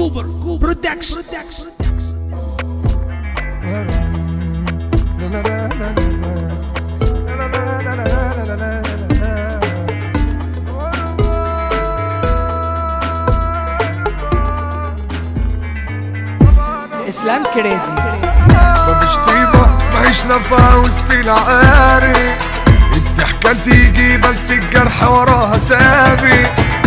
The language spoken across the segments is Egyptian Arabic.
كوبر برودكشن اسلام كريزي مفيش طيبة ماهيش نافعة وسط العقاري الضحكة تيجي بس الجرح وراها سابي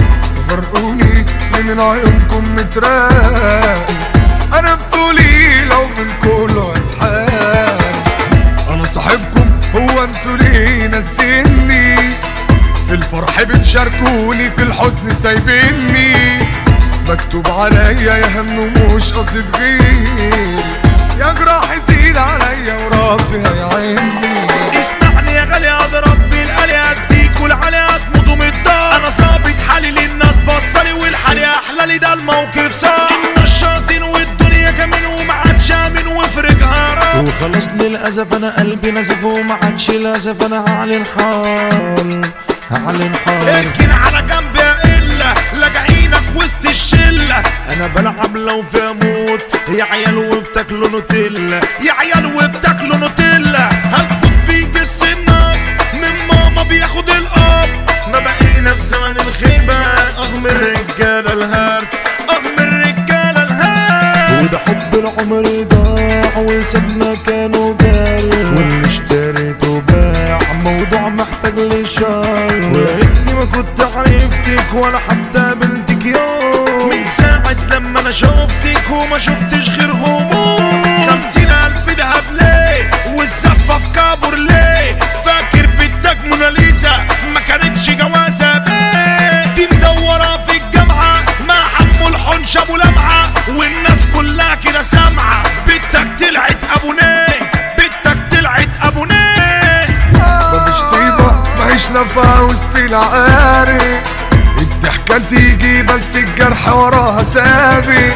فرقوني ليه من عيونكم متراقي انا بطولي لو من كله اتحاري انا صاحبكم هو انتوا ليه ناسيني في الفرح بتشاركوني في الحزن سايبيني مكتوب عليا يا هم مش قصد غير يا جراح يزيد عليا وربي هيعيني اسمعني يا غالي اضرب بالقلي اديك والعلي هتموت من الدار انا صابت حالي للناس بصلي والحالي احلى لي ده الموقف صار النشاطين والدنيا كمان وما عادش امن وافرجها راب وخلاص للأسف أنا قلبي نزف وما عادش للأسف أنا هعلن حال هعلن حال اركن على جنب يا قلة لاجعينك وسط الشلة انا بلعب لو في اموت يا عيال وبتاكلوا نوتيلا يا عيال وبتاكلوا نوتيلا هتفوت بيك السنة من ماما بياخد الاب ما بقينا في زمن الخيبة اغمى الرجالة الهارد اغمى الرجالة الهارد وده حب العمر ضاع وسابنا كانوا جال واللي اشتريته باع موضوع محتاج لشار ويا ريتني ما كنت عرفتك ولا حتى قابلتك يوم من ساعة لما انا شفتك وما شفتش غير هموم خمسين الف دهب ليه والزفة في كابور ليه فاكر بدك موناليزا ما كانتش جوازة بيه دي مدورة في الجامعة مع حمو الحنش ابو لمعة والناس كلها كده سامعة بدك تلعت ابو نيه بدك تلعت ابو نيه مفيش طيبة ماهيش نافعة وسط العقاري الضحكة تيجي بس الجرح وراها سابي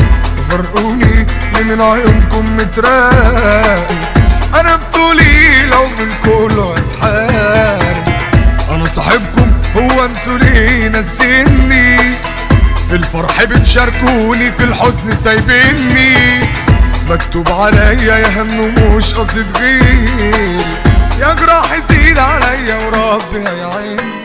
فرقوني ليه من عيونكم متراقي انا بطولي لو من كله اتحاري انا صاحبكم هو انتوا ليه ناسيني في الفرح بتشاركوني في الحزن سايبيني مكتوب عليا يا هم مش قصد غير يا جراح يزيد عليا وربي هيعيني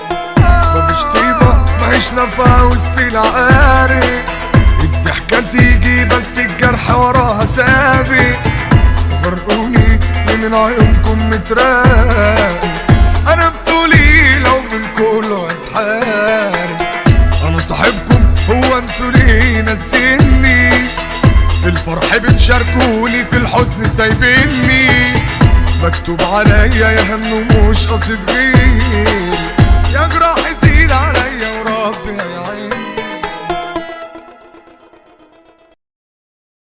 مفيش طيبة ماهيش نافعة وسط العقاري الضحكة تيجي بس الجرح وراها سابي فرقوني ليه من عيونكم متراقي انا بطولي لو من كله اتحاري انا صاحبكم هو انتوا ليه ناسيني في الفرح بتشاركوني في الحزن سايبيني مكتوب عليا يا هم مش قصد غير يا جراح